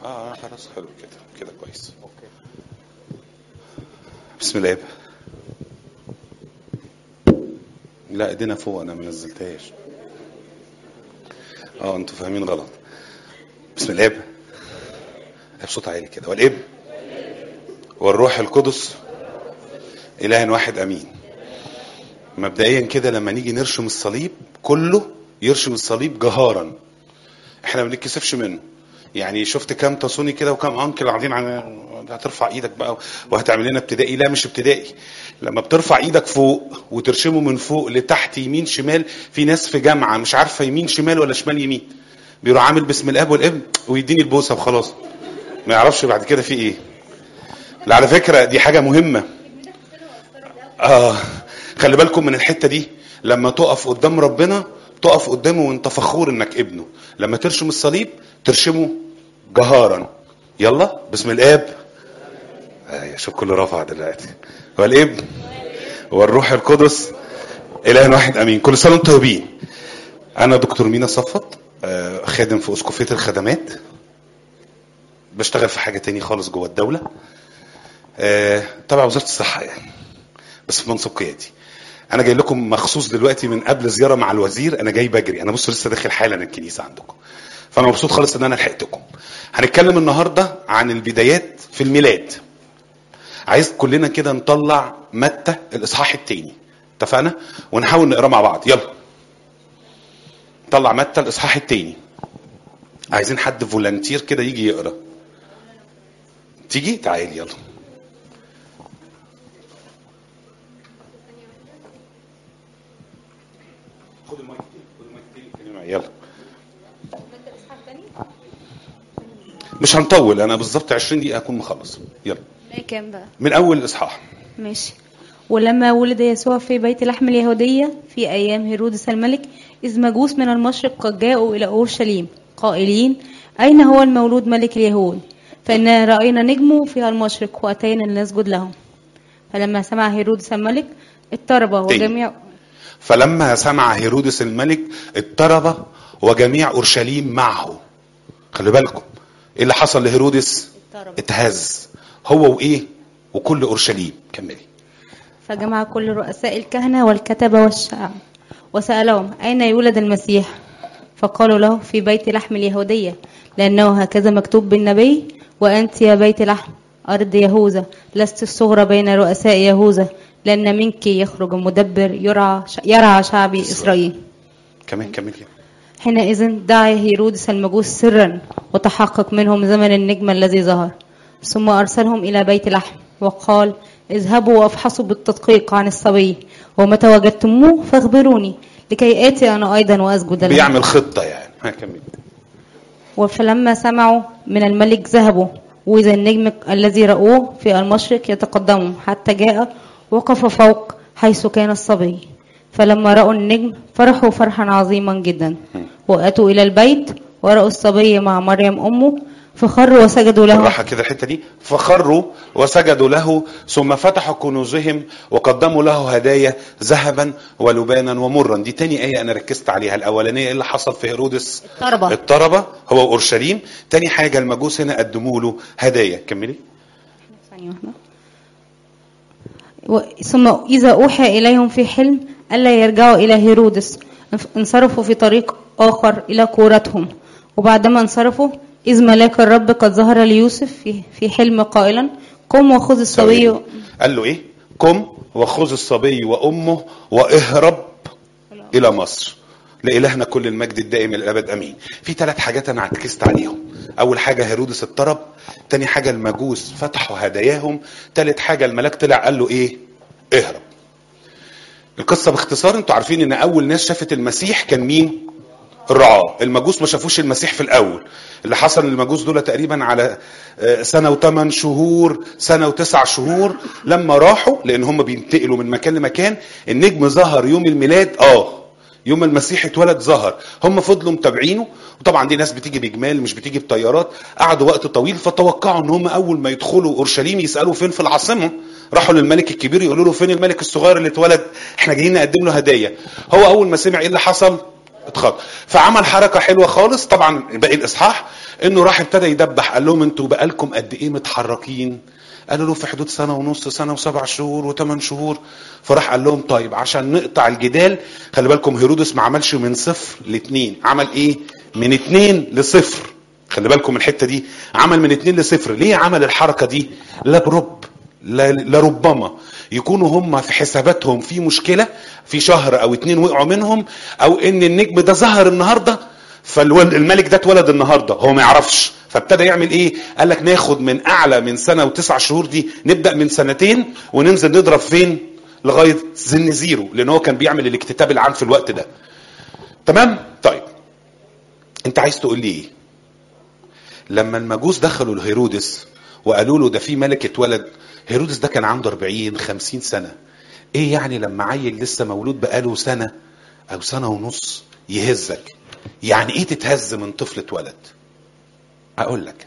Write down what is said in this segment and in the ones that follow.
اه خلاص حلو كده كده كويس بسم الله لا ايدينا فوق انا ما نزلتهاش اه انتوا فاهمين غلط بسم الله بصوت عالي كده والاب والروح القدس اله واحد امين مبدئيا كده لما نيجي نرشم الصليب كله يرشم الصليب جهارا احنا ما بنتكسفش منه يعني شفت كام تصوني كده وكام انكل قاعدين عن هترفع ايدك بقى وهتعمل لنا ابتدائي لا مش ابتدائي لما بترفع ايدك فوق وترشمه من فوق لتحت يمين شمال في ناس في جامعه مش عارفه يمين شمال ولا شمال يمين بيروح عامل باسم الاب والابن ويديني البوسه وخلاص ما يعرفش بعد كده في ايه لا على فكره دي حاجه مهمه اه خلي بالكم من الحته دي لما تقف قدام ربنا تقف قدامه وانت فخور انك ابنه لما ترشم الصليب ترشمه جهارا يلا باسم الاب آه شوف كله رفع دلوقتي والابن والروح القدس اله واحد امين كل سنه وانتم طيبين انا دكتور مينا صفت آه خادم في اسقفيه الخدمات بشتغل في حاجه تاني خالص جوه الدوله آه تبع وزاره الصحه يعني بس في منصب قيادي انا جاي لكم مخصوص دلوقتي من قبل زياره مع الوزير انا جاي بجري انا بص لسه داخل حالا الكنيسه عندكم فانا مبسوط خالص ان انا لحقتكم هنتكلم النهارده عن البدايات في الميلاد عايز كلنا كده نطلع متى الاصحاح التاني اتفقنا ونحاول نقرا مع بعض يلا نطلع متى الاصحاح التاني عايزين حد فولنتير كده يجي يقرا تيجي تعالي يلا خد المايك خد المايك يلا مش هنطول انا بالظبط 20 دقيقه اكون مخلص يلا لا كام بقى من اول الاصحاح ماشي ولما ولد يسوع في بيت لحم اليهودية في أيام هيرودس الملك إذ مجوس من المشرق قد جاءوا إلى أورشليم قائلين أين هو المولود ملك اليهود فإن رأينا نجمه في المشرق وأتينا لنسجد له فلما سمع هيرودس الملك اضطرب تاني. وجميع فلما سمع هيرودس الملك اضطرب وجميع اورشليم معه خلي بالكم ايه اللي حصل لهيرودس اضطرب اتهز هو وايه وكل اورشليم كملي فجمع كل رؤساء الكهنة والكتبة والشعب وسألهم أين يولد المسيح فقالوا له في بيت لحم اليهودية لأنه هكذا مكتوب بالنبي وأنت يا بيت لحم أرض يهوذا لست الصغرى بين رؤساء يهوذا لأن منك يخرج مدبر يرعى يرعى شعبي إسرائيل كمان كملي حينئذ دعا هيرودس المجوس سرا وتحقق منهم زمن النجم الذي ظهر ثم أرسلهم إلى بيت لحم وقال اذهبوا وافحصوا بالتدقيق عن الصبي ومتى وجدتموه فاخبروني لكي آتي أنا أيضا وأسجد له بيعمل خطه يعني ها كملي فلما سمعوا من الملك ذهبوا وإذا النجم الذي رأوه في المشرق يتقدمهم حتى جاء وقف فوق حيث كان الصبي فلما رأوا النجم فرحوا فرحا عظيما جدا وأتوا إلى البيت ورأوا الصبي مع مريم أمه فخروا وسجدوا له بالراحه كده الحته دي فخروا وسجدوا له ثم فتحوا كنوزهم وقدموا له هدايا ذهبا ولبانا ومرا دي تاني ايه انا ركزت عليها الاولانيه ايه اللي حصل في هيرودس اضطرب اضطرب هو اورشليم تاني حاجه المجوس هنا قدموا له هدايا كملي ثانية واحدة. و- ثم إذا أوحى إليهم في حلم ألا يرجعوا إلى هيرودس انف- انصرفوا في طريق آخر إلى كورتهم وبعدما انصرفوا إذ ملاك الرب قد ظهر ليوسف في, في حلم قائلا قم وخذ الصبي قال له ايه قم وخذ الصبي وامه واهرب الى مصر لإلهنا كل المجد الدائم إلى الأبد أمين. في ثلاث حاجات أنا عكست عليهم. أول حاجة هيرودس اضطرب، تاني حاجة المجوس فتحوا هداياهم، تالت حاجة الملاك طلع قال له إيه؟ اهرب. القصة باختصار أنتوا عارفين إن أول ناس شافت المسيح كان مين؟ الرعاة المجوس ما شافوش المسيح في الأول اللي حصل ان المجوس دول تقريبا على آه، سنة وثمان شهور سنة وتسع شهور لما راحوا لأن هم بينتقلوا من مكان لمكان النجم ظهر يوم الميلاد آه يوم المسيح اتولد ظهر هم فضلوا متابعينه وطبعا دي ناس بتيجي بجمال مش بتيجي بطيارات قعدوا وقت طويل فتوقعوا ان هم اول ما يدخلوا اورشليم يسالوا فين في العاصمه راحوا للملك الكبير يقولوا له فين الملك الصغير اللي اتولد احنا جايين نقدم له هدايا هو اول ما سمع ايه اللي حصل اتخض فعمل حركه حلوه خالص طبعا باقي الاصحاح انه راح ابتدى يدبح قال لهم انتوا بقالكم قد ايه متحركين قالوا له في حدود سنه ونص سنه وسبع شهور وثمان شهور فراح قال لهم طيب عشان نقطع الجدال خلي بالكم هيرودس ما عملش من صفر لاثنين عمل ايه من اثنين لصفر خلي بالكم الحته دي عمل من اتنين لصفر ليه عمل الحركه دي لا برب لا لربما يكونوا هم في حساباتهم في مشكله في شهر او اتنين وقعوا منهم او ان النجم ده ظهر النهارده فالملك ده اتولد النهارده هو ما يعرفش فابتدى يعمل ايه قال لك ناخد من اعلى من سنه وتسع شهور دي نبدا من سنتين وننزل نضرب فين لغايه سن زيرو لان هو كان بيعمل الاكتتاب العام في الوقت ده تمام طيب انت عايز تقول لي ايه لما المجوس دخلوا لهيرودس وقالوا له ده في ملك اتولد هيرودس ده كان عنده 40 50 سنه ايه يعني لما عيل لسه مولود بقاله سنه او سنه ونص يهزك يعني ايه تتهز من طفل اتولد اقول لك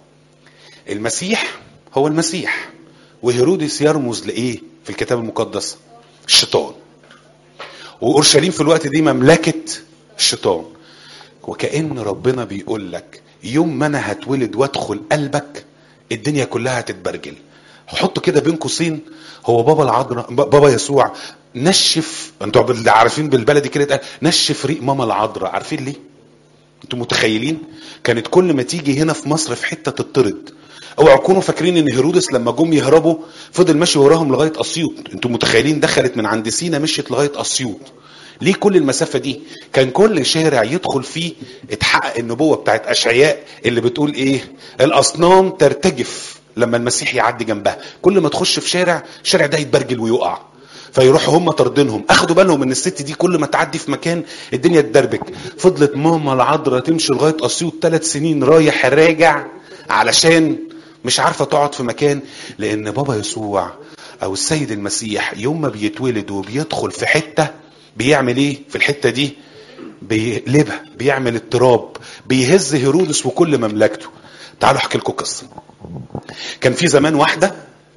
المسيح هو المسيح وهيرودس يرمز لايه في الكتاب المقدس الشيطان واورشليم في الوقت دي مملكه الشيطان وكأن ربنا بيقول لك يوم ما انا هتولد وادخل قلبك الدنيا كلها هتتبرجل حطوا كده بين قوسين هو بابا العذراء بابا يسوع نشف انتوا عارفين بالبلدي كده اتقال نشف ريق ماما العذراء عارفين ليه؟ انتوا متخيلين؟ كانت كل ما تيجي هنا في مصر في حته تطرد اوعوا تكونوا فاكرين ان هيرودس لما جم يهربوا فضل ماشي وراهم لغايه اسيوط انتوا متخيلين دخلت من عند سينا مشيت لغايه اسيوط ليه كل المسافة دي؟ كان كل شارع يدخل فيه اتحقق النبوة بتاعت أشعياء اللي بتقول إيه؟ الأصنام ترتجف لما المسيح يعدي جنبها، كل ما تخش في شارع الشارع ده يتبرجل ويقع. فيروحوا هم طاردينهم، اخدوا بالهم ان الست دي كل ما تعدي في مكان الدنيا تدربك، فضلت ماما العذراء تمشي لغايه اسيوط ثلاث سنين رايح راجع علشان مش عارفه تقعد في مكان لان بابا يسوع او السيد المسيح يوم ما بيتولد وبيدخل في حته بيعمل ايه في الحته دي بيقلبها بيعمل اضطراب بيهز هيرودس وكل مملكته تعالوا احكي لكم قصه كان في زمان واحده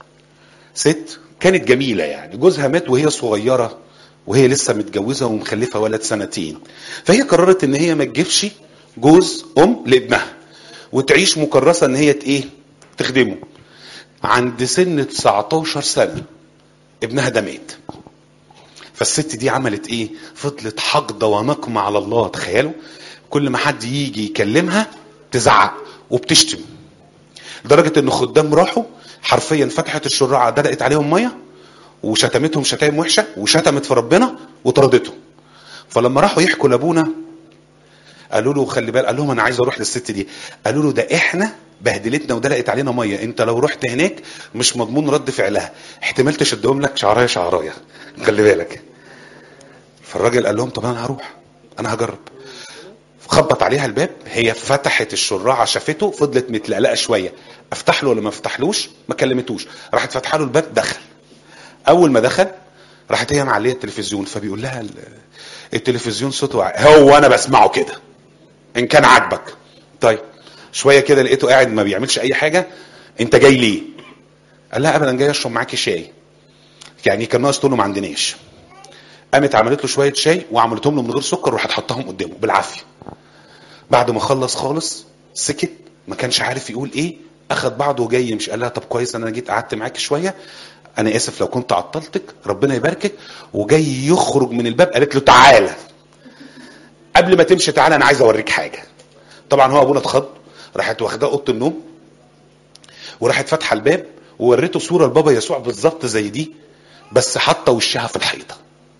ست كانت جميله يعني جوزها مات وهي صغيره وهي لسه متجوزه ومخلفه ولد سنتين فهي قررت ان هي ما تجيبش جوز ام لابنها وتعيش مكرسه ان هي ايه تخدمه عند سن 19 سنه ابنها ده مات فالست دي عملت ايه فضلت حقده ونقمه على الله تخيلوا كل ما حد يجي يكلمها تزعق وبتشتم لدرجه ان خدام راحوا حرفيا فتحت الشراعه دلقت عليهم ميه وشتمتهم شتايم وحشه وشتمت في ربنا وطردتهم فلما راحوا يحكوا لابونا قالوا له خلي بالك قال لهم انا عايز اروح للست دي قالوا له ده احنا بهدلتنا ودلقت علينا ميه انت لو رحت هناك مش مضمون رد فعلها احتمال تشدهم لك شعرايه شعرايه خلي بالك فالراجل قال لهم طب انا هروح انا هجرب خبط عليها الباب هي فتحت الشراعه شافته فضلت متلقلقه شويه افتح له ولا ما افتحلوش ما كلمتوش راحت فاتحه له الباب دخل اول ما دخل راحت هي معليه التلفزيون فبيقول لها التلفزيون صوته هو انا بسمعه كده ان كان عاجبك طيب شويه كده لقيته قاعد ما بيعملش اي حاجه انت جاي ليه قال لها ابدا جاي اشرب معاكي شاي يعني كان ناقص تقول له ما عندناش قامت عملت له شويه شاي وعملتهم له من غير سكر وراحت حطهم قدامه بالعافيه بعد ما خلص خالص سكت ما كانش عارف يقول ايه اخد بعضه وجاي يمشي قال لها طب كويس انا جيت قعدت معاكي شويه انا اسف لو كنت عطلتك ربنا يباركك وجاي يخرج من الباب قالت له تعالى قبل ما تمشي تعالى انا عايز اوريك حاجه طبعا هو ابونا اتخض راحت واخداه اوضه النوم وراحت فاتحه الباب ووريته صوره لبابا يسوع بالظبط زي دي بس حاطه وشها في الحيطه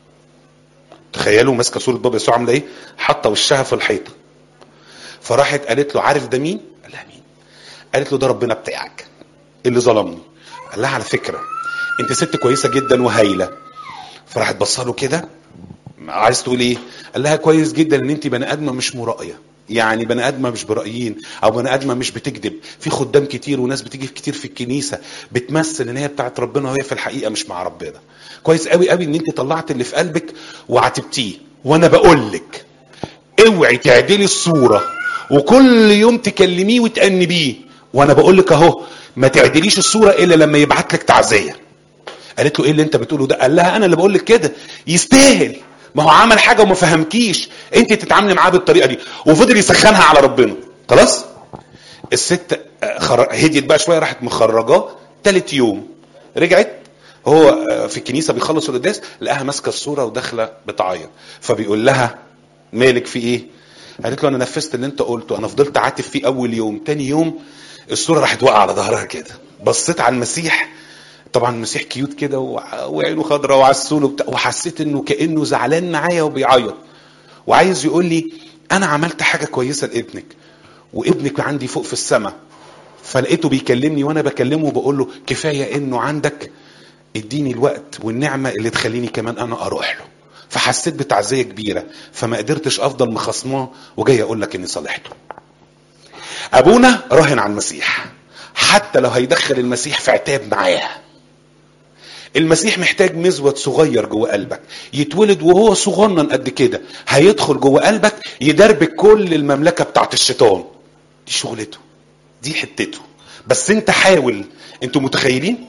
تخيلوا ماسكه صوره بابا يسوع عامله ايه حاطه وشها في الحيطه فراحت قالت له عارف ده مين قال لها مين قالت له ده ربنا بتاعك اللي ظلمني قال لها على فكره انت ست كويسه جدا وهايله فراحت بص له كده عايز تقول ايه قال لها كويس جدا ان انت بني ادمه مش مرايه يعني بني ادمه مش برايين او بني ادمه مش بتكذب في خدام كتير وناس بتيجي كتير في الكنيسه بتمثل ان هي بتاعت ربنا وهي في الحقيقه مش مع ربنا كويس قوي قوي ان انت طلعت اللي في قلبك وعاتبتيه وانا بقول لك اوعي تعدلي الصوره وكل يوم تكلميه وتأنبيه وانا بقول لك اهو ما تعدليش الصوره الا لما يبعت لك تعزيه قالت له ايه اللي انت بتقوله ده قال لها انا اللي بقول لك كده يستاهل ما هو عمل حاجه وما فهمكيش انت تتعاملي معاه بالطريقه دي وفضل يسخنها على ربنا خلاص الست آه، خر... هديت بقى شويه راحت مخرجاه تالت يوم رجعت هو آه، في الكنيسه بيخلص القداس لقاها ماسكه الصوره وداخله بتعيط فبيقول لها مالك في ايه قالت له انا نفذت اللي انت قلته انا فضلت عاتب فيه اول يوم تاني يوم الصوره راحت واقعه على ظهرها كده بصيت على المسيح طبعا المسيح كيوت كده وع- وعينه خضراء وعسول وبتاع وحسيت انه كانه زعلان معايا وبيعيط وعايز يقول لي انا عملت حاجه كويسه لابنك وابنك عندي فوق في السماء فلقيته بيكلمني وانا بكلمه وبقول له كفايه انه عندك اديني الوقت والنعمه اللي تخليني كمان انا اروح له فحسيت بتعزيه كبيره فما قدرتش افضل مخصماه وجاي اقول لك اني صالحته ابونا راهن على المسيح حتى لو هيدخل المسيح في عتاب معاه المسيح محتاج مزود صغير جوه قلبك يتولد وهو صغنن قد كده هيدخل جوه قلبك يدربك كل المملكه بتاعت الشيطان دي شغلته دي حتته بس انت حاول انتوا متخيلين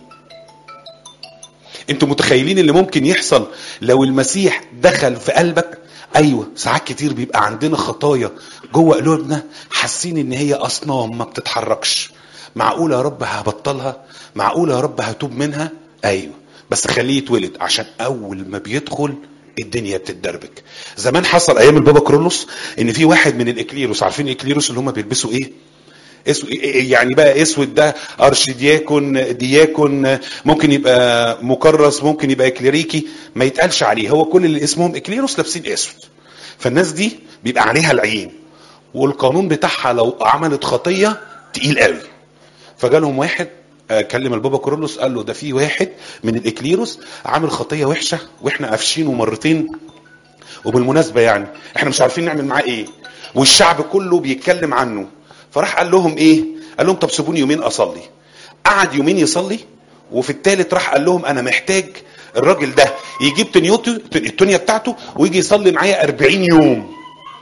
انتوا متخيلين اللي ممكن يحصل لو المسيح دخل في قلبك ايوه ساعات كتير بيبقى عندنا خطايا جوه قلوبنا حاسين ان هي اصنام ما بتتحركش معقوله يا رب هبطلها معقوله يا رب هتوب منها ايوه بس خليه يتولد عشان اول ما بيدخل الدنيا بتتدربك زمان حصل ايام البابا كرولوس ان في واحد من الاكليروس عارفين الاكليروس اللي هم بيلبسوا ايه اسود يعني بقى اسود ده ارشدياكون دياكون ممكن يبقى مكرس ممكن يبقى اكليريكي ما يتقالش عليه هو كل اللي اسمهم اكليروس لابسين اسود فالناس دي بيبقى عليها العين والقانون بتاعها لو عملت خطيه تقيل قوي فجالهم واحد آه، كلم البابا كورولوس قال له ده في واحد من الاكليروس عامل خطيه وحشه واحنا قافشينه مرتين وبالمناسبه يعني احنا مش عارفين نعمل معاه ايه والشعب كله بيتكلم عنه فراح قال لهم ايه قال لهم طب سيبوني يومين اصلي قعد يومين يصلي وفي الثالث راح قال لهم انا محتاج الراجل ده يجيب تنيوته التونية بتاعته ويجي يصلي معايا 40 يوم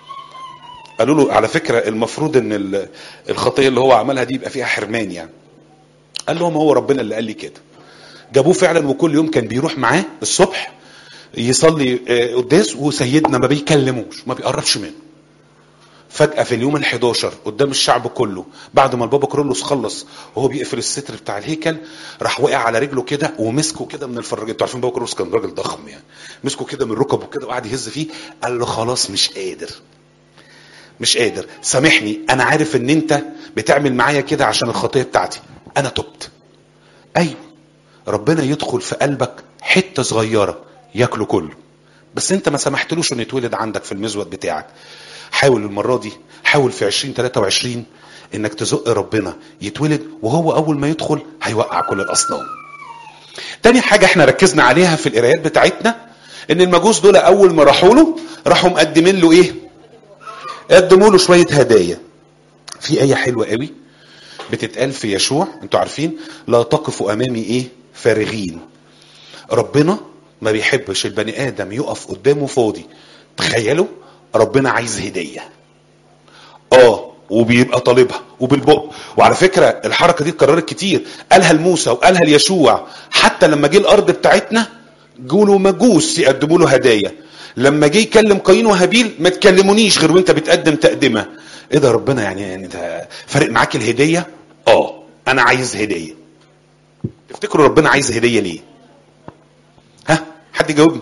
قالوا له على فكره المفروض ان ال- الخطيه اللي هو عملها دي يبقى فيها حرمان يعني قال لهم هو ربنا اللي قال لي كده جابوه فعلا وكل يوم كان بيروح معاه الصبح يصلي آه، قداس وسيدنا ما بيكلموش ما بيقربش منه فجأة في اليوم ال11 قدام الشعب كله بعد ما البابا كرولوس خلص وهو بيقفل الستر بتاع الهيكل راح وقع على رجله كده ومسكه كده من الفراجات انتوا عارفين بابا كرولوس كان راجل ضخم يعني مسكه كده من ركبه كده وقعد يهز فيه قال له خلاص مش قادر مش قادر سامحني انا عارف ان انت بتعمل معايا كده عشان الخطيه بتاعتي انا تبت ايوه ربنا يدخل في قلبك حته صغيره ياكله كله بس انت ما سمحتلوش انه يتولد عندك في المزود بتاعك حاول المره دي حاول في 2023 انك تزق ربنا يتولد وهو اول ما يدخل هيوقع كل الاصنام تاني حاجه احنا ركزنا عليها في القرايات بتاعتنا ان المجوس دول اول ما راحوا له راحوا مقدمين له ايه قدموا له شويه هدايا في ايه حلوه قوي بتتقال في يشوع انتوا عارفين لا تقفوا امامي ايه فارغين ربنا ما بيحبش البني ادم يقف قدامه فاضي تخيلوا ربنا عايز هديه اه وبيبقى طالبها وبالبق وعلى فكره الحركه دي اتكررت كتير قالها لموسى وقالها ليشوع حتى لما جه الارض بتاعتنا جولوا مجوس يقدموا له هدايا لما جه يكلم قايين وهابيل ما تكلمونيش غير وانت بتقدم تقدمه ايه ده ربنا يعني يعني انت فارق معاك الهديه اه انا عايز هديه تفتكروا ربنا عايز هديه ليه ها حد يجاوبني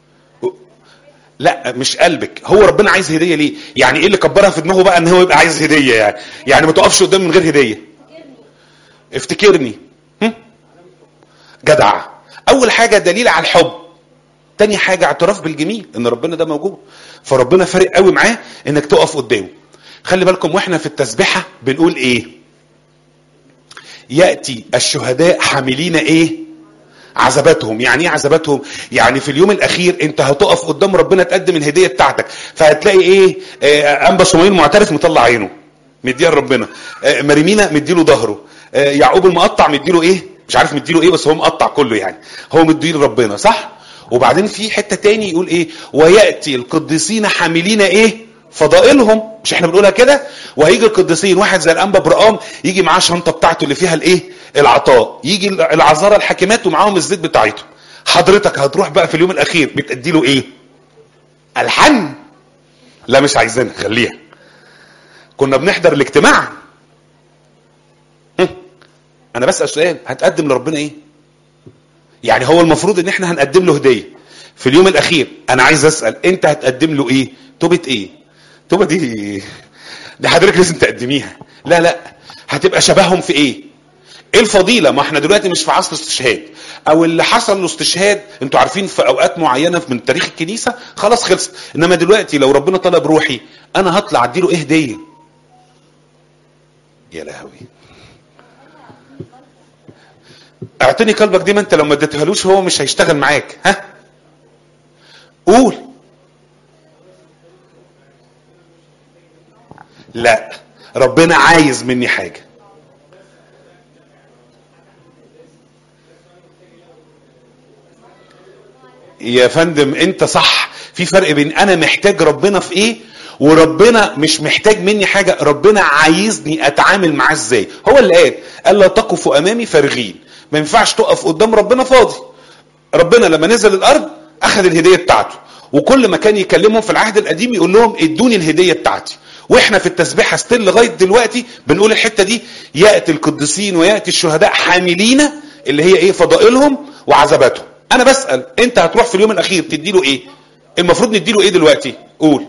لا مش قلبك هو ربنا عايز هديه ليه يعني ايه اللي كبرها في دماغه بقى ان هو يبقى عايز هديه يعني يعني ما تقفش قدام من غير هديه افتكرني هم؟ جدع اول حاجه دليل على الحب تاني حاجه اعتراف بالجميل ان ربنا ده موجود فربنا فارق قوي معاه انك تقف قدامه خلي بالكم واحنا في التسبيحه بنقول ايه ياتي الشهداء حاملين ايه عذاباتهم يعني ايه عذاباتهم يعني في اليوم الاخير انت هتقف قدام ربنا تقدم الهديه بتاعتك فهتلاقي ايه آه انبا صموئيل معترف مطلع عينه مديها لربنا آه مريمينا مديله ظهره آه يعقوب المقطع مديله ايه مش عارف مديله ايه بس هو مقطع كله يعني هو مديه لربنا صح وبعدين في حته تاني يقول ايه وياتي القديسين حاملين ايه فضائلهم مش احنا بنقولها كده وهيجي القديسين واحد زي الانبا برقام يجي معاه الشنطه بتاعته اللي فيها الايه العطاء يجي العذارى الحاكمات ومعاهم الزيت بتاعتهم حضرتك هتروح بقى في اليوم الاخير بتأدي له ايه الحن لا مش عايزينها خليها كنا بنحضر الاجتماع هم. انا بسال سؤال هتقدم لربنا ايه يعني هو المفروض ان احنا هنقدم له هديه في اليوم الاخير انا عايز اسال انت هتقدم له ايه توبه ايه توبه دي دي حضرتك لازم تقدميها لا لا هتبقى شبههم في ايه ايه الفضيله ما احنا دلوقتي مش في عصر استشهاد او اللي حصل له استشهاد انتوا عارفين في اوقات معينه من تاريخ الكنيسه خلاص خلصت انما دلوقتي لو ربنا طلب روحي انا هطلع اديله ايه هديه يا لهوي اعطني قلبك دي ما انت لو ما اديتهالوش هو مش هيشتغل معاك ها قول لا ربنا عايز مني حاجه يا فندم انت صح في فرق بين انا محتاج ربنا في ايه وربنا مش محتاج مني حاجه ربنا عايزني اتعامل معاه ازاي هو اللي قال قال لا تقفوا امامي فارغين ما ينفعش تقف قدام ربنا فاضي ربنا لما نزل الارض اخذ الهديه بتاعته وكل ما كان يكلمهم في العهد القديم يقول لهم ادوني الهديه بتاعتي واحنا في التسبيحه ستيل لغايه دلوقتي بنقول الحته دي ياتي القديسين وياتي الشهداء حاملين اللي هي ايه فضائلهم وعذاباتهم انا بسال انت هتروح في اليوم الاخير تدي له ايه المفروض ندي له ايه دلوقتي قول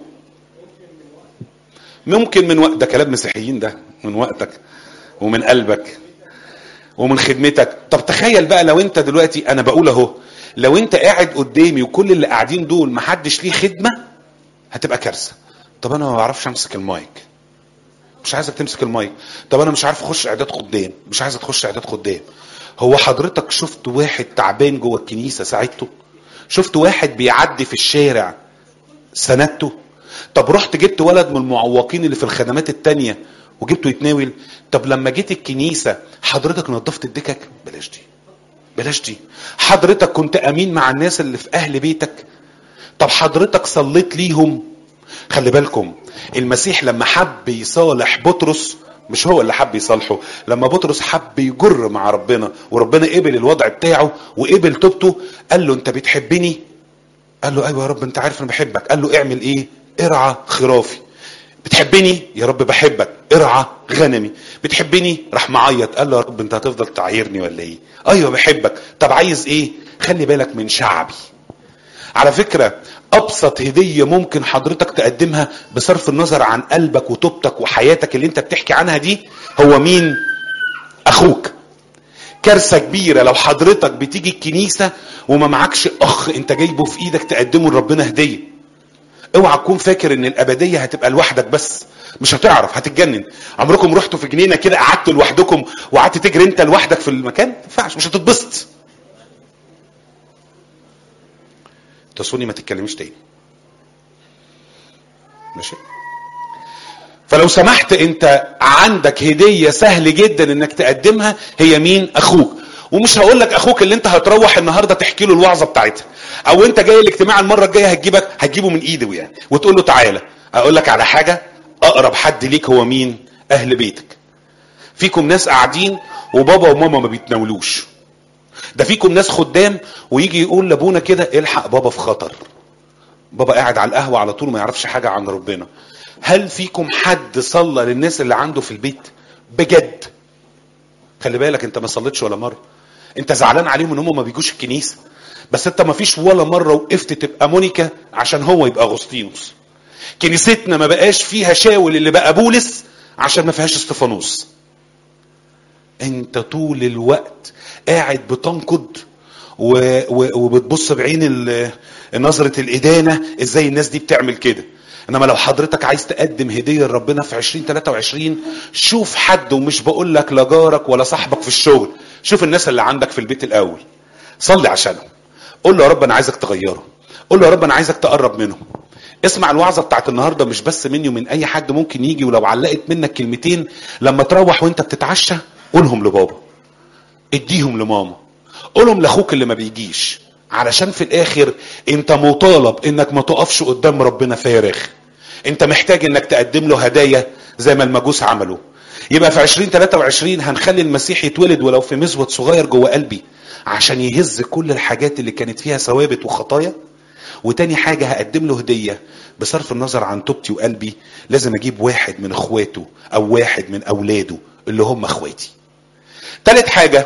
ممكن من وقت ده كلام مسيحيين ده من وقتك ومن قلبك ومن خدمتك طب تخيل بقى لو انت دلوقتي انا بقول اهو لو انت قاعد قدامي وكل اللي قاعدين دول محدش ليه خدمه هتبقى كارثه طب انا ما بعرفش امسك المايك مش عايزك تمسك المايك طب انا مش عارف اخش اعداد خدام مش عايزك تخش اعداد خدام هو حضرتك شفت واحد تعبان جوه الكنيسه ساعدته شفت واحد بيعدي في الشارع سندته طب رحت جبت ولد من المعوقين اللي في الخدمات التانية وجبته يتناول طب لما جيت الكنيسة حضرتك نظفت الدكك بلاش دي بلاش دي حضرتك كنت امين مع الناس اللي في اهل بيتك طب حضرتك صليت ليهم خلي بالكم المسيح لما حب يصالح بطرس مش هو اللي حب يصالحه لما بطرس حب يجر مع ربنا وربنا قبل الوضع بتاعه وقبل توبته قال له انت بتحبني قال له ايوه يا رب انت عارف انا بحبك قال له اعمل ايه ارعى خرافي بتحبني يا رب بحبك ارعى غنمي بتحبني راح معيط قال له يا رب انت هتفضل تعايرني ولا ايه ايوه بحبك طب عايز ايه خلي بالك من شعبي على فكرة ابسط هدية ممكن حضرتك تقدمها بصرف النظر عن قلبك وتوبتك وحياتك اللي انت بتحكي عنها دي هو مين اخوك كارثة كبيرة لو حضرتك بتيجي الكنيسة وما معكش اخ انت جايبه في ايدك تقدمه لربنا هدية اوعى تكون فاكر ان الابدية هتبقى لوحدك بس مش هتعرف هتتجنن عمركم رحتوا في جنينة كده قعدتوا لوحدكم وقعدت تجري انت لوحدك في المكان ما ينفعش مش هتتبسط تصوني ما تتكلميش تاني ماشي فلو سمحت انت عندك هدية سهل جدا انك تقدمها هي مين اخوك ومش هقول لك اخوك اللي انت هتروح النهارده تحكي له الوعظه بتاعتها او انت جاي الاجتماع المره الجايه هتجيبك هتجيبه من ايده يعني وتقول له تعالى اقول لك على حاجه اقرب حد ليك هو مين اهل بيتك فيكم ناس قاعدين وبابا وماما ما بيتناولوش ده فيكم ناس خدام ويجي يقول لابونا كده الحق بابا في خطر بابا قاعد على القهوه على طول ما يعرفش حاجه عن ربنا هل فيكم حد صلى للناس اللي عنده في البيت بجد خلي بالك انت ما صليتش ولا مره انت زعلان عليهم ان هم ما بيجوش الكنيسه بس انت ما فيش ولا مره وقفت تبقى مونيكا عشان هو يبقى اغسطينوس كنيستنا ما بقاش فيها شاول اللي بقى بولس عشان ما فيهاش استفانوس انت طول الوقت قاعد بتنقد و... و... وبتبص بعين ال... نظرة الإدانة ازاي الناس دي بتعمل كده انما لو حضرتك عايز تقدم هدية لربنا في 2023 شوف حد ومش بقول لك لا جارك ولا صاحبك في الشغل شوف الناس اللي عندك في البيت الاول صلي عشانهم قول له يا رب انا عايزك تغيره قول له يا رب انا عايزك تقرب منهم اسمع الوعظة بتاعت النهاردة مش بس مني ومن اي حد ممكن يجي ولو علقت منك كلمتين لما تروح وانت بتتعشى قولهم لبابا اديهم لماما قولهم لاخوك اللي ما بيجيش علشان في الاخر انت مطالب انك ما تقفش قدام ربنا فارغ انت محتاج انك تقدم له هدايا زي ما المجوس عملوا يبقى في 2023 هنخلي المسيح يتولد ولو في مزود صغير جوه قلبي عشان يهز كل الحاجات اللي كانت فيها ثوابت وخطايا وتاني حاجة هقدم له هدية بصرف النظر عن توبتي وقلبي لازم اجيب واحد من اخواته او واحد من اولاده اللي هم اخواتي تالت حاجة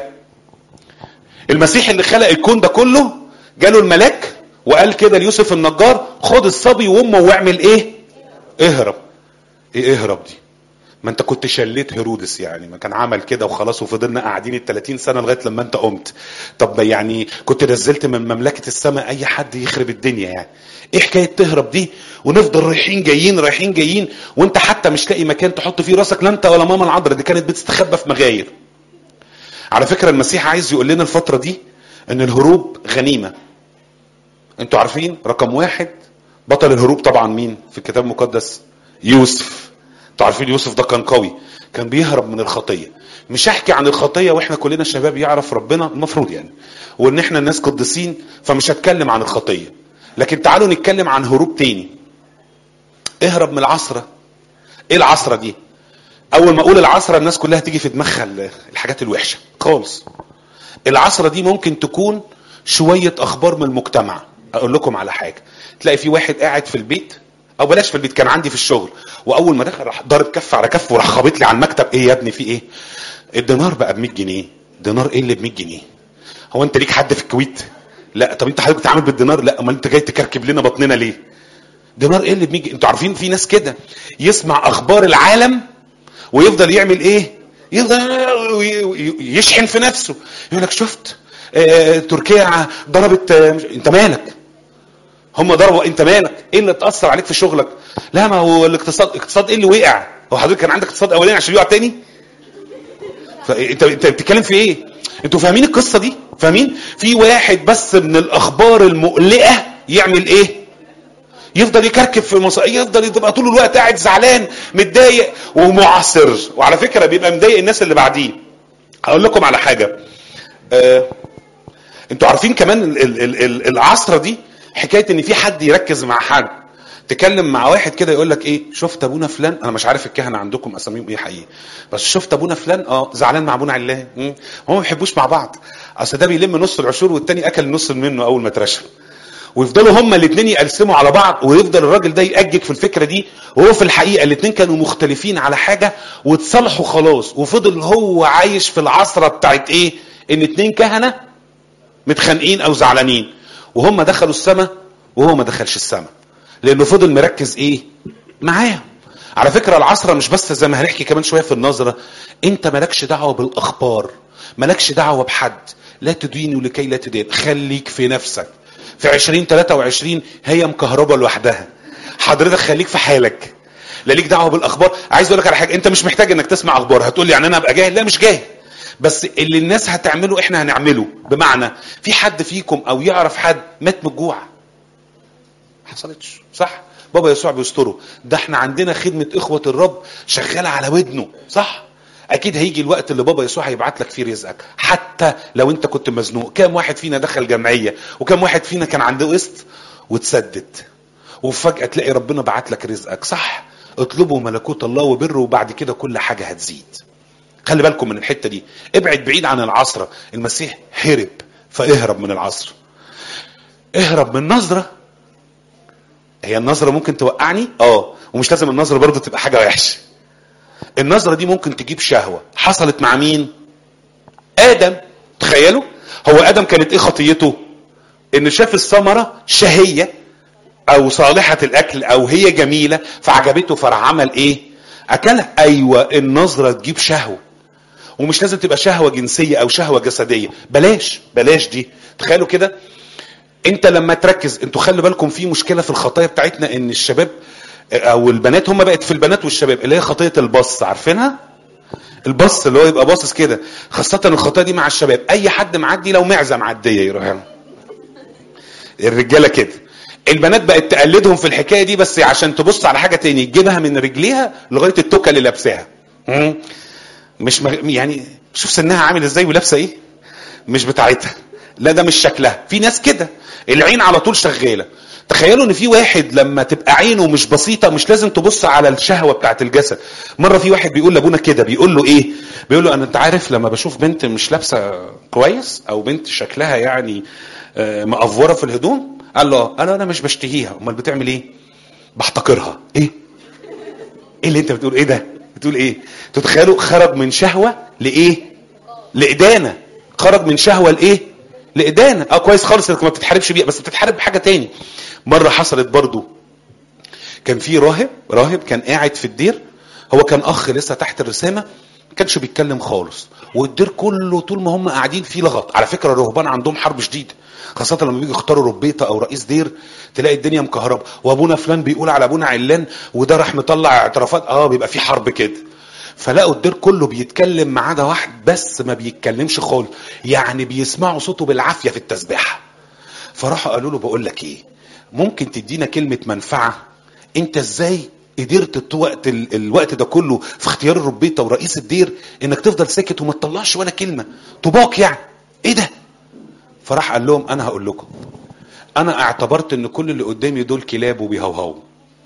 المسيح اللي خلق الكون ده كله جاله الملاك وقال كده ليوسف النجار خد الصبي وامه واعمل ايه اهرب ايه اهرب دي ما انت كنت شليت هيرودس يعني ما كان عمل كده وخلاص وفضلنا قاعدين ال 30 سنه لغايه لما انت قمت طب يعني كنت نزلت من مملكه السماء اي حد يخرب الدنيا يعني ايه حكايه تهرب دي ونفضل رايحين جايين رايحين جايين وانت حتى مش لاقي مكان تحط فيه راسك لا انت ولا ماما العذراء دي كانت بتستخبى في مغاير على فكره المسيح عايز يقول لنا الفتره دي ان الهروب غنيمه انتوا عارفين رقم واحد بطل الهروب طبعا مين في الكتاب المقدس يوسف انتوا عارفين يوسف ده كان قوي كان بيهرب من الخطيه مش احكي عن الخطيه واحنا كلنا شباب يعرف ربنا المفروض يعني وان احنا الناس قديسين فمش هتكلم عن الخطيه لكن تعالوا نتكلم عن هروب تاني اهرب من العصره ايه العصره دي اول ما اقول العصره الناس كلها تيجي في دماغها الحاجات الوحشه خالص العصره دي ممكن تكون شويه اخبار من المجتمع اقول لكم على حاجه تلاقي في واحد قاعد في البيت او بلاش في البيت كان عندي في الشغل واول ما دخل راح ضارب كف على كف وراح خابط لي على المكتب ايه يا ابني في ايه الدينار بقى ب 100 جنيه دينار ايه اللي ب 100 جنيه هو انت ليك حد في الكويت لا طب انت حضرتك بتتعامل بالدينار لا امال انت جاي تكركب لنا بطننا ليه دينار ايه اللي ب 100 جنيه انتوا عارفين في ناس كده يسمع اخبار العالم ويفضل يعمل ايه يفضل يشحن في نفسه يقول لك شفت آه تركيا ضربت آه انت مالك هم ضربوا انت مالك ايه اللي اتاثر عليك في شغلك لا ما هو الاقتصاد اقتصاد ايه اللي وقع هو حضرتك كان عندك اقتصاد اولاني عشان يقع تاني فانت انت بتتكلم في ايه انتوا فاهمين القصه دي فاهمين في واحد بس من الاخبار المقلقه يعمل ايه يفضل يكركب في المصائب يفضل يبقى طول الوقت قاعد زعلان متضايق ومعصر وعلى فكره بيبقى مضايق الناس اللي بعديه هقول لكم على حاجه آه انتوا عارفين كمان ال ال ال العصره دي حكايه ان في حد يركز مع حد تكلم مع واحد كده يقول لك ايه شفت ابونا فلان انا مش عارف الكهنه عندكم اساميهم ايه حقيقي بس شفت ابونا فلان اه زعلان مع ابونا علان هم ما بيحبوش مع بعض اصل ده بيلم نص العشور والتاني اكل نص منه اول ما اترشم ويفضلوا هما الاثنين يقسموا على بعض ويفضل الراجل ده يأجج في الفكره دي وهو في الحقيقه الاثنين كانوا مختلفين على حاجه واتصالحوا خلاص وفضل هو عايش في العصره بتاعت ايه ان اتنين كهنه متخانقين او زعلانين وهم دخلوا السماء وهو ما دخلش السماء لانه فضل مركز ايه معاهم على فكره العصره مش بس زي ما هنحكي كمان شويه في النظره انت مالكش دعوه بالاخبار مالكش دعوه بحد لا تدينوا لكي لا تدين خليك في نفسك في 2023 هي مكهربه لوحدها حضرتك خليك في حالك لا ليك دعوه بالاخبار عايز اقول لك على حاجه انت مش محتاج انك تسمع اخبار هتقول لي يعني انا ابقى جاهل لا مش جاهل بس اللي الناس هتعمله احنا هنعمله بمعنى في حد فيكم او يعرف حد مات من الجوع حصلتش صح بابا يسوع بيستره ده احنا عندنا خدمه اخوه الرب شغاله على ودنه صح اكيد هيجي الوقت اللي بابا يسوع هيبعت لك فيه رزقك حتى لو انت كنت مزنوق كام واحد فينا دخل جمعيه وكام واحد فينا كان عنده قسط وتسدد وفجاه تلاقي ربنا بعت لك رزقك صح اطلبوا ملكوت الله وبره وبعد كده كل حاجه هتزيد خلي بالكم من الحته دي ابعد بعيد عن العصره المسيح هرب فاهرب من العصر اهرب من نظره هي النظره ممكن توقعني اه ومش لازم النظره برضه تبقى حاجه وحشه النظره دي ممكن تجيب شهوه حصلت مع مين ادم تخيلوا هو ادم كانت ايه خطيته ان شاف الثمره شهيه او صالحه الاكل او هي جميله فعجبته فراح عمل ايه اكلها ايوه النظره تجيب شهوه ومش لازم تبقى شهوه جنسيه او شهوه جسديه بلاش بلاش دي تخيلوا كده انت لما تركز انتوا خلي بالكم في مشكله في الخطايا بتاعتنا ان الشباب او البنات هم بقت في البنات والشباب اللي هي خطيه البص عارفينها البص اللي هو يبقى باصص كده خاصه الخطايا دي مع الشباب اي حد معدي لو معزه معديه يروح يعني. الرجاله كده البنات بقت تقلدهم في الحكايه دي بس عشان تبص على حاجه تاني تجيبها من رجليها لغايه التوكه اللي لابساها مش مغ... يعني شوف سنها عامل ازاي ولابسه ايه مش بتاعتها لا ده مش شكلها في ناس كده العين على طول شغاله تخيلوا ان في واحد لما تبقى عينه مش بسيطه مش لازم تبص على الشهوه بتاعت الجسد مره في واحد بيقول لابونا كده بيقول له ايه بيقول له انا انت عارف لما بشوف بنت مش لابسه كويس او بنت شكلها يعني مقفوره في الهدوم قال له قال له انا مش بشتهيها امال بتعمل ايه بحتقرها ايه ايه اللي انت بتقول ايه ده بتقول ايه تتخيلوا خرج من شهوه لايه لادانه خرج من شهوه لايه لادانه اه كويس خالص انك ما بتتحاربش بيها بس بتتحارب بحاجه تاني مره حصلت برضو كان في راهب راهب كان قاعد في الدير هو كان اخ لسه تحت الرسامه ما كانش بيتكلم خالص والدير كله طول ما هم قاعدين فيه لغط على فكره الرهبان عندهم حرب شديده خاصة لما بيجي يختاروا ربيطة أو رئيس دير تلاقي الدنيا مكهربة وأبونا فلان بيقول على أبونا علان وده راح مطلع اعترافات أه بيبقى في حرب كده فلقوا الدير كله بيتكلم ما عدا واحد بس ما بيتكلمش خالص يعني بيسمعوا صوته بالعافية في التسبيحة فراحوا قالوا له بقول لك ايه ممكن تدينا كلمة منفعة انت ازاي قدرت وقت ال... الوقت ده كله في اختيار الربيطه ورئيس الدير انك تفضل ساكت وما تطلعش ولا كلمه طباق يعني ايه ده فراح قال لهم انا هقول لكم انا اعتبرت ان كل اللي قدامي دول كلاب وبيهوهوا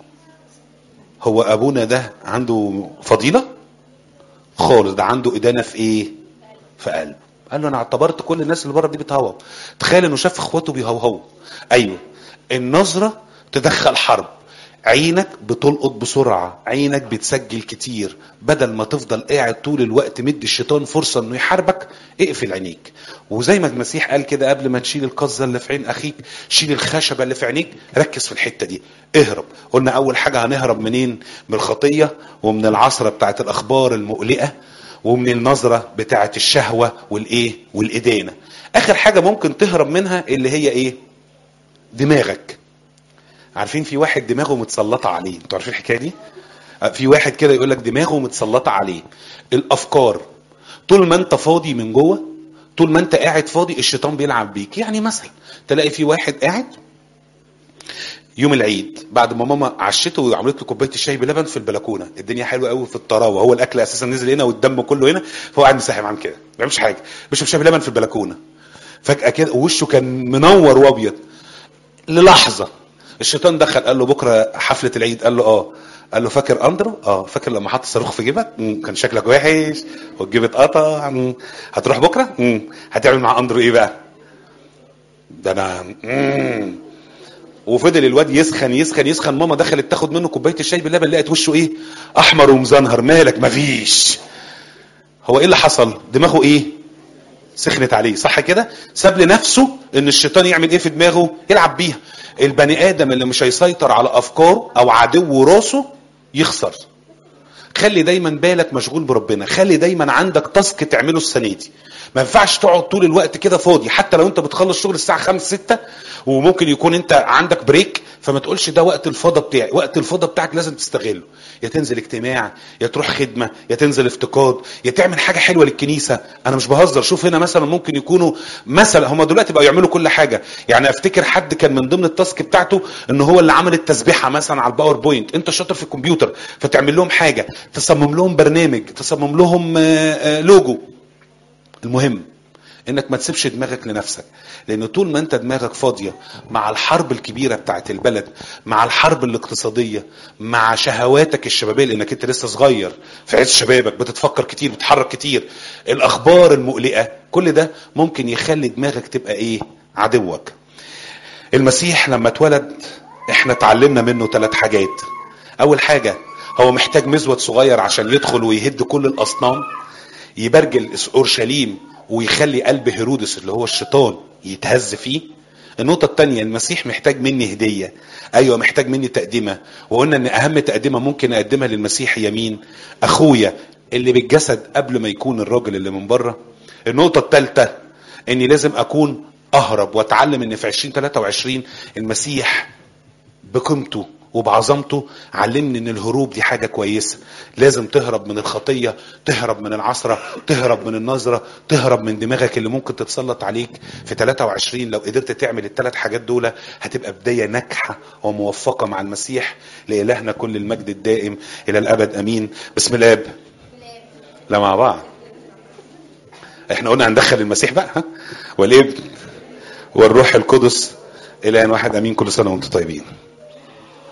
هو ابونا ده عنده فضيله خالص ده عنده ادانه في ايه في قلبه قال له انا اعتبرت كل الناس اللي بره دي بتهوهو تخيل انه شاف اخواته بيهوهوا ايوه النظره تدخل حرب عينك بتلقط بسرعة عينك بتسجل كتير بدل ما تفضل قاعد طول الوقت مدي الشيطان فرصة انه يحاربك اقفل عينيك وزي ما المسيح قال كده قبل ما تشيل القزة اللي في عين اخيك شيل الخشبة اللي في عينيك ركز في الحتة دي اهرب قلنا اول حاجة هنهرب منين من الخطية ومن العصرة بتاعت الاخبار المقلقة ومن النظرة بتاعت الشهوة والايه والادانة اخر حاجة ممكن تهرب منها اللي هي ايه دماغك عارفين في واحد دماغه متسلطه عليه انتوا عارفين الحكايه دي في واحد كده يقول لك دماغه متسلطه عليه الافكار طول ما انت فاضي من جوه طول ما انت قاعد فاضي الشيطان بيلعب بيك يعني مثلا تلاقي في واحد قاعد يوم العيد بعد ما ماما عشته وعملت له كوبايه الشاي بلبن في البلكونه الدنيا حلوه قوي في الطراوه هو الاكل اساسا نزل هنا والدم كله هنا فهو قاعد مساحب عن كده ما بيعملش حاجه بيشرب شاي بلبن في البلكونه فجاه كده وشه كان منور وابيض للحظه الشيطان دخل قال له بكره حفله العيد قال له اه قال له فاكر اندرو اه فاكر لما حط الصاروخ في جيبك مم. كان شكلك وحش والجيب اتقطع مم. هتروح بكره مم. هتعمل مع اندرو ايه بقى ده انا مم. وفضل الواد يسخن يسخن يسخن ماما دخلت تاخد منه كوبايه الشاي باللبن لقت وشه ايه احمر ومزنهر مالك مفيش هو ايه اللي حصل دماغه ايه سخنت عليه صح كده ساب لنفسه ان الشيطان يعمل ايه في دماغه يلعب بيها البني ادم اللي مش هيسيطر على افكاره او عدو راسه يخسر خلي دايما بالك مشغول بربنا خلي دايما عندك تاسك تعمله السنه دي ما ينفعش تقعد طول الوقت كده فاضي حتى لو انت بتخلص شغل الساعه 5 6 وممكن يكون انت عندك بريك فما تقولش ده وقت الفضا بتاعي وقت الفضا بتاعك لازم تستغله يا تنزل اجتماع يا تروح خدمه يا تنزل افتقاد يا تعمل حاجه حلوه للكنيسه انا مش بهزر شوف هنا مثلا ممكن يكونوا مثلا هم دلوقتي بقوا يعملوا كل حاجه يعني افتكر حد كان من ضمن التاسك بتاعته ان هو اللي عمل التسبيحه مثلا على الباوربوينت انت شاطر في الكمبيوتر فتعمل لهم حاجه تصمم لهم برنامج تصمم لهم لوجو المهم انك ما تسيبش دماغك لنفسك لان طول ما انت دماغك فاضيه مع الحرب الكبيره بتاعت البلد مع الحرب الاقتصاديه مع شهواتك الشبابيه لانك انت لسه صغير في عز شبابك بتتفكر كتير بتتحرك كتير الاخبار المقلقه كل ده ممكن يخلي دماغك تبقى ايه عدوك المسيح لما اتولد احنا اتعلمنا منه ثلاث حاجات اول حاجه هو محتاج مزود صغير عشان يدخل ويهد كل الاصنام يبرجل اورشليم ويخلي قلب هيرودس اللي هو الشيطان يتهز فيه النقطة الثانية المسيح محتاج مني هدية أيوة محتاج مني تقدمة وقلنا إن أهم تقدمة ممكن أقدمها للمسيح يمين أخويا اللي بالجسد قبل ما يكون الراجل اللي من بره النقطة الثالثة إني لازم أكون أهرب وأتعلم إن في 2023 المسيح بقيمته وبعظمته علمني ان الهروب دي حاجه كويسه لازم تهرب من الخطيه تهرب من العصره تهرب من النظره تهرب من دماغك اللي ممكن تتسلط عليك في 23 لو قدرت تعمل الثلاث حاجات دول هتبقى بدايه ناجحه وموفقه مع المسيح لالهنا كل المجد الدائم الى الابد امين بسم الاب لا مع بعض احنا قلنا هندخل المسيح بقى ها والابن والروح القدس الى ان واحد امين كل سنه وانتم طيبين